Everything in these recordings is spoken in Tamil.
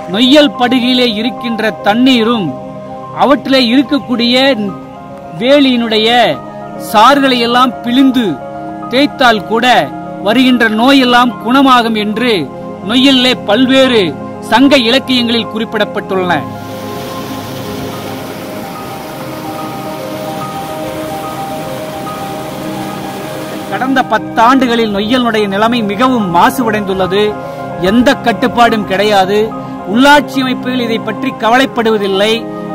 நொய்யல் படுகையிலே இருக்கின்ற தண்ணீரும் அவற்றிலே இருக்கக்கூடிய வேலியினுடைய சாறுகளை எல்லாம் பிழிந்து தேய்த்தால் கூட வருகின்ற நோயெல்லாம் குணமாகும் என்று நொய்யலிலே பல்வேறு சங்க இலக்கியங்களில் குறிப்பிடப்பட்டுள்ளன கடந்த பத்தாண்டுகளில் நொய்யலுடைய நிலைமை மிகவும் மாசுபடைந்துள்ளது எந்த கட்டுப்பாடும் கிடையாது உள்ளாட்சி அமைப்புகள் இதை பற்றி கவலைப்படுவதில்லை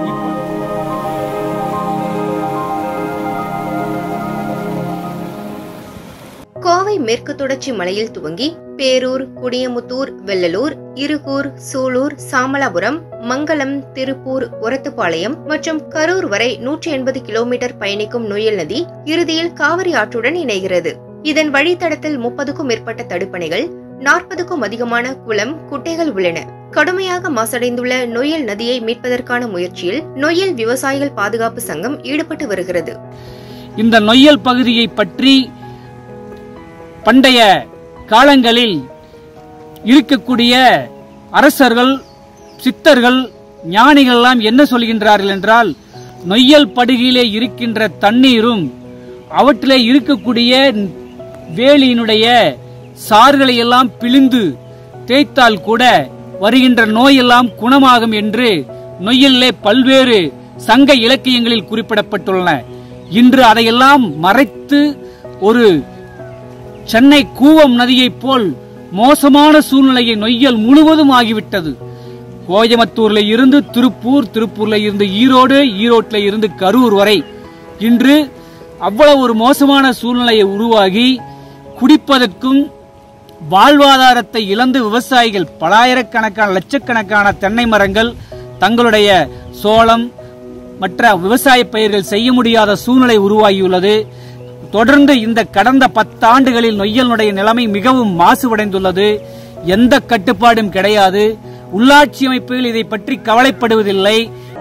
கோவை மேற்கு தொடர்ச்சி மலையில் துவங்கி பேரூர் குடியமுத்தூர் வெள்ளலூர் இருகூர் சூலூர் சாமலாபுரம் மங்கலம் திருப்பூர் ஒரத்துப்பாளையம் மற்றும் கரூர் வரை நூற்றி எண்பது கிலோமீட்டர் பயணிக்கும் நொயல் நதி இறுதியில் காவிரி ஆற்றுடன் இணைகிறது இதன் வழித்தடத்தில் முப்பதுக்கும் மேற்பட்ட தடுப்பணைகள் நாற்பதுக்கும் அதிகமான குளம் குட்டைகள் உள்ளன கடுமையாக மாசடைந்துள்ள நொயல் நதியை மீட்பதற்கான முயற்சியில் நொயல் விவசாயிகள் பாதுகாப்பு சங்கம் ஈடுபட்டு வருகிறது இந்த நொய்யல் பகுதியை பற்றி பண்டைய காலங்களில் இருக்கக்கூடிய அரசர்கள் சித்தர்கள் ஞானிகள் எல்லாம் என்ன சொல்கின்றார்கள் என்றால் நொய்யல் படுகையிலே இருக்கின்ற தண்ணீரும் அவற்றிலே இருக்கக்கூடிய வேலியினுடைய சாறுகளை எல்லாம் பிழிந்து தேய்த்தால் கூட வருகின்ற நோயெல்லாம் குணமாகும் என்று நொய்யலிலே பல்வேறு சங்க இலக்கியங்களில் குறிப்பிடப்பட்டுள்ளன இன்று அதையெல்லாம் மறைத்து ஒரு சென்னை கூவம் நதியைப் போல் மோசமான சூழ்நிலையை நொய்யல் முழுவதும் ஆகிவிட்டது கோயம்புத்தூர்ல இருந்து திருப்பூர் திருப்பூர்ல இருந்து ஈரோடு ஈரோட்ல இருந்து கரூர் வரை இன்று அவ்வளவு ஒரு மோசமான சூழ்நிலையை உருவாகி குடிப்பதற்கும் வாழ்வாதாரத்தை இழந்து விவசாயிகள் பலாயிரக்கணக்கான லட்சக்கணக்கான தென்னை மரங்கள் தங்களுடைய சோளம் மற்ற விவசாய பயிர்கள் செய்ய முடியாத சூழ்நிலை உருவாகியுள்ளது தொடர்ந்து இந்த கடந்த பத்தாண்டுகளில் நொய்யலுடைய நிலைமை மிகவும் மாசுபடைந்துள்ளது எந்த கட்டுப்பாடும் கிடையாது உள்ளாட்சி அமைப்புகள் இதை பற்றி கவலைப்படுவதில்லை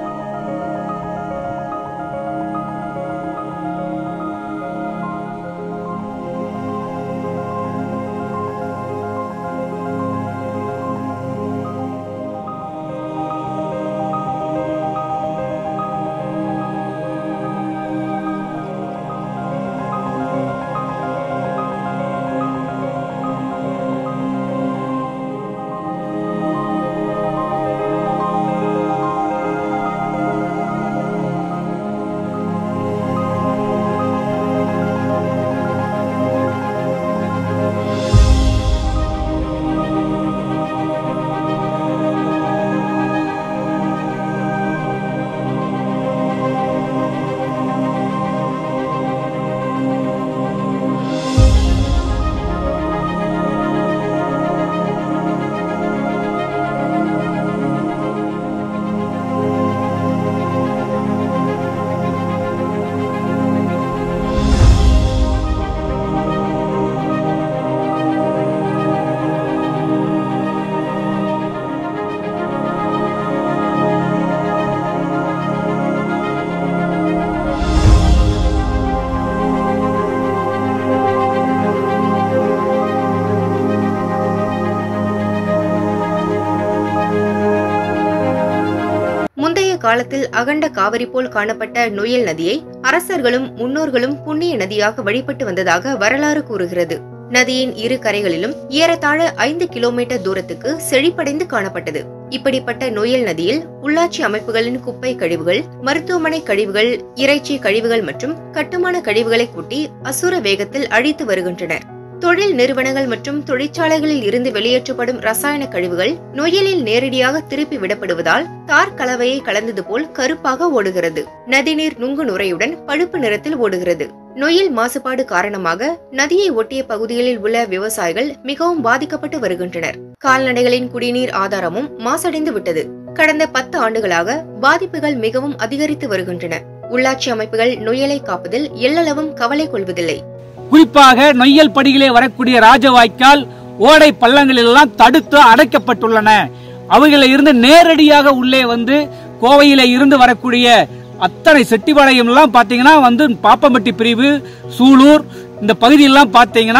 முந்தைய காலத்தில் அகண்ட காவிரி போல் காணப்பட்ட நொயல் நதியை அரசர்களும் முன்னோர்களும் புண்ணிய நதியாக வழிபட்டு வந்ததாக வரலாறு கூறுகிறது நதியின் இரு கரைகளிலும் ஏறத்தாழ ஐந்து கிலோமீட்டர் தூரத்துக்கு செழிப்படைந்து காணப்பட்டது இப்படிப்பட்ட நொயல் நதியில் உள்ளாட்சி அமைப்புகளின் குப்பை கழிவுகள் மருத்துவமனை கழிவுகள் இறைச்சி கழிவுகள் மற்றும் கட்டுமான கழிவுகளை கூட்டி அசுர வேகத்தில் அழித்து வருகின்றனர் தொழில் நிறுவனங்கள் மற்றும் தொழிற்சாலைகளில் இருந்து வெளியேற்றப்படும் ரசாயன கழிவுகள் நொயலில் நேரடியாக திருப்பி விடப்படுவதால் தார் கலவையை கலந்தது போல் கருப்பாக ஓடுகிறது நதிநீர் நுங்கு நுரையுடன் பழுப்பு நிறத்தில் ஓடுகிறது நொயில் மாசுபாடு காரணமாக நதியை ஒட்டிய பகுதிகளில் உள்ள விவசாயிகள் மிகவும் பாதிக்கப்பட்டு வருகின்றனர் கால்நடைகளின் குடிநீர் ஆதாரமும் மாசடைந்து விட்டது கடந்த பத்து ஆண்டுகளாக பாதிப்புகள் மிகவும் அதிகரித்து வருகின்றன உள்ளாட்சி அமைப்புகள் நொயலை காப்பதில் எல்லளவும் கவலை கொள்வதில்லை குறிப்பாக நொய்யல் படியிலே வரக்கூடிய ராஜவாய்க்கால் ஓடை பள்ளங்களில் எல்லாம் தடுத்து அடைக்கப்பட்டுள்ளன அவைகளில் இருந்து நேரடியாக உள்ளே வந்து கோவையில இருந்து வரக்கூடிய அத்தனை செட்டிபாளையம் எல்லாம் பாத்தீங்கன்னா வந்து பாப்பம்பட்டி பிரிவு சூலூர் இந்த பகுதியெல்லாம் பாத்தீங்கன்னா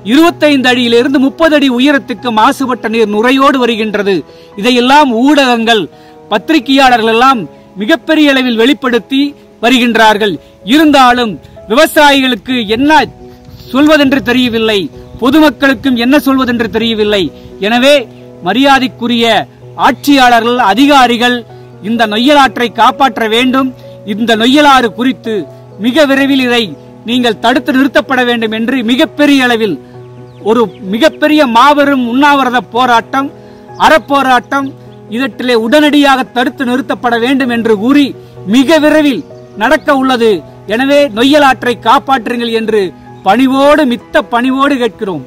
இருபத்தைந்து அடியிலிருந்து முப்பது அடி உயரத்துக்கு மாசுபட்ட நீர் நுரையோடு வருகின்றது இதையெல்லாம் ஊடகங்கள் பத்திரிகையாளர்கள் எல்லாம் மிகப்பெரிய அளவில் வெளிப்படுத்தி வருகின்றார்கள் இருந்தாலும் விவசாயிகளுக்கு என்ன சொல்வதென்று தெரியவில்லை பொதுமக்களுக்கும் என்ன சொல்வதென்று தெரியவில்லை எனவே மரியாதைக்குரிய ஆட்சியாளர்கள் அதிகாரிகள் இந்த நொய்யலாற்றை காப்பாற்ற வேண்டும் இந்த நொய்யலாறு குறித்து மிக விரைவில் இதை நீங்கள் தடுத்து நிறுத்தப்பட வேண்டும் என்று மிகப்பெரிய அளவில் ஒரு மிகப்பெரிய மாபெரும் உண்ணாவிரத போராட்டம் அறப்போராட்டம் இதற்றிலே உடனடியாக தடுத்து நிறுத்தப்பட வேண்டும் என்று கூறி மிக விரைவில் நடக்க உள்ளது எனவே நொய்யலாற்றை காப்பாற்றுங்கள் என்று பணிவோடு மித்த பணிவோடு கேட்கிறோம்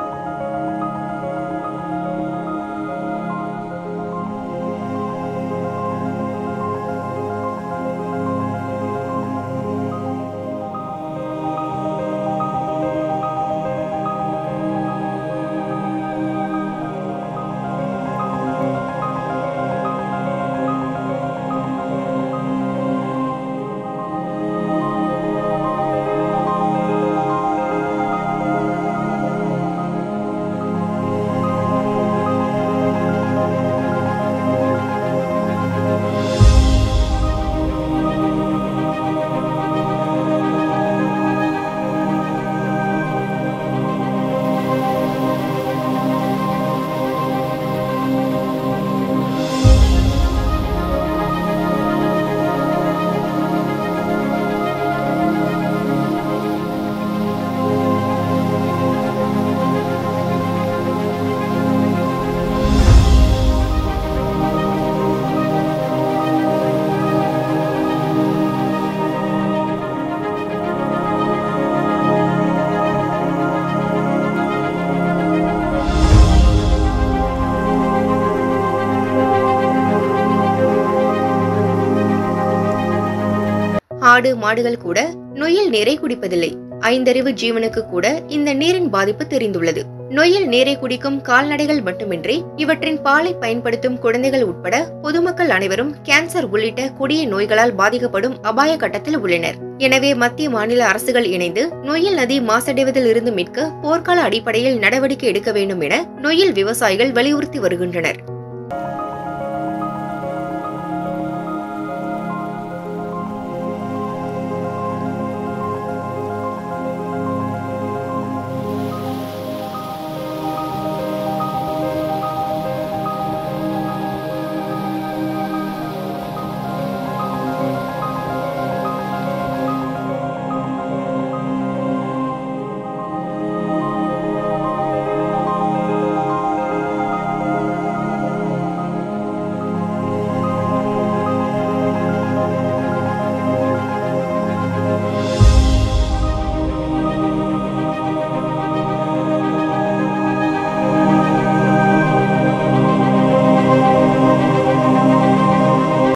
ஆடு மாடுகள் கூட நொய்யல் நீரை குடிப்பதில்லை ஐந்தறிவு ஜீவனுக்கு கூட இந்த நீரின் பாதிப்பு தெரிந்துள்ளது நொய்யல் நீரை குடிக்கும் கால்நடைகள் மட்டுமின்றி இவற்றின் பாலை பயன்படுத்தும் குழந்தைகள் உட்பட பொதுமக்கள் அனைவரும் கேன்சர் உள்ளிட்ட கொடிய நோய்களால் பாதிக்கப்படும் அபாய கட்டத்தில் உள்ளனர் எனவே மத்திய மாநில அரசுகள் இணைந்து நொய்யல் நதி மாசடைவதில் இருந்து மீட்க போர்க்கால அடிப்படையில் நடவடிக்கை எடுக்க வேண்டும் என நொய்யல் விவசாயிகள் வலியுறுத்தி வருகின்றனர்